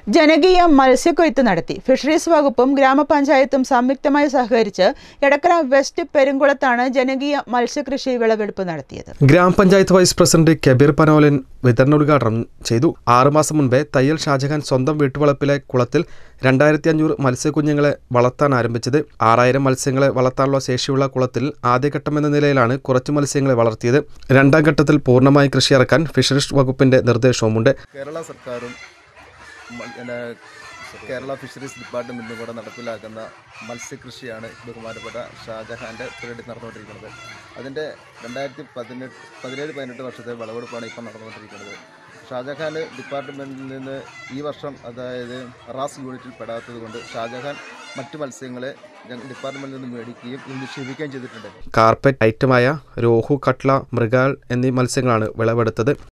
ജനകീയ മത്സ്യക്കൊയ്ത്ത് നടത്തി ഫിഷറീസ് വകുപ്പും ഗ്രാമപഞ്ചായത്തും സംയുക്തമായി സഹകരിച്ച് എടക്കര വെസ്റ്റ് പെരുങ്കുളത്താണ് ജനകീയ മത്സ്യകൃഷി വിളവെടുപ്പ് നടത്തിയത് ഗ്രാമപഞ്ചായത്ത് വൈസ് പ്രസിഡന്റ് കബീർ പനോലൻ വിതരണോദ്ഘാടനം ചെയ്തു ആറുമാസം മുൻപേ തയ്യൽ ഷാജഹാൻ സ്വന്തം വീട്ടുവളപ്പിലെ കുളത്തിൽ രണ്ടായിരത്തി അഞ്ഞൂറ് മത്സ്യക്കുഞ്ഞുങ്ങളെ വളർത്താൻ ആരംഭിച്ചത് ആറായിരം മത്സ്യങ്ങളെ വളർത്താനുള്ള ശേഷിയുള്ള കുളത്തിൽ ആദ്യഘട്ടം എന്ന നിലയിലാണ് കുറച്ച് മത്സ്യങ്ങളെ വളർത്തിയത് രണ്ടാം ഘട്ടത്തിൽ പൂർണ്ണമായി കൃഷി ഇറക്കാൻ ഫിഷറീസ് വകുപ്പിന്റെ നിർദ്ദേശവുമുണ്ട് കേരള സർക്കാരും മ- പിന്നെ കേരള ഫിഷറീസ് ഡിപ്പാർട്ട്മെൻറ്റും കൂടെ നടപ്പിലാക്കുന്ന മത്സ്യകൃഷിയാണ് ബഹുമാനപ്പെട്ട ഷാജഹാൻ്റെ പീരീഡ് നടന്നുകൊണ്ടിരിക്കുന്നത് അതിൻ്റെ രണ്ടായിരത്തി പതിനെട്ട് പതിനേഴ് പതിനെട്ട് വർഷത്തെ വിളവെടുപ്പാണ് ഇപ്പം നടന്നുകൊണ്ടിരിക്കുന്നത് ഷാജഹാൻ ഡിപ്പാർട്ട്മെൻറ്റിൽ നിന്ന് ഈ വർഷം അതായത് റാസ് യൂണിറ്റിൽ പെടാത്തത് കൊണ്ട് ഷാജഹാൻ മറ്റു മത്സ്യങ്ങളെ ഞങ്ങൾ ഡിപ്പാർട്ട്മെൻറ്റിൽ നിന്ന് മേടിക്കുകയും ഇത് നിക്ഷേപിക്കുകയും ചെയ്തിട്ടുണ്ട് കാർപ്പറ്റ് ഐറ്റമായ രോഹു കട്ട്ല മൃഗാൽ എന്നീ മത്സ്യങ്ങളാണ് വിളവെടുത്തത്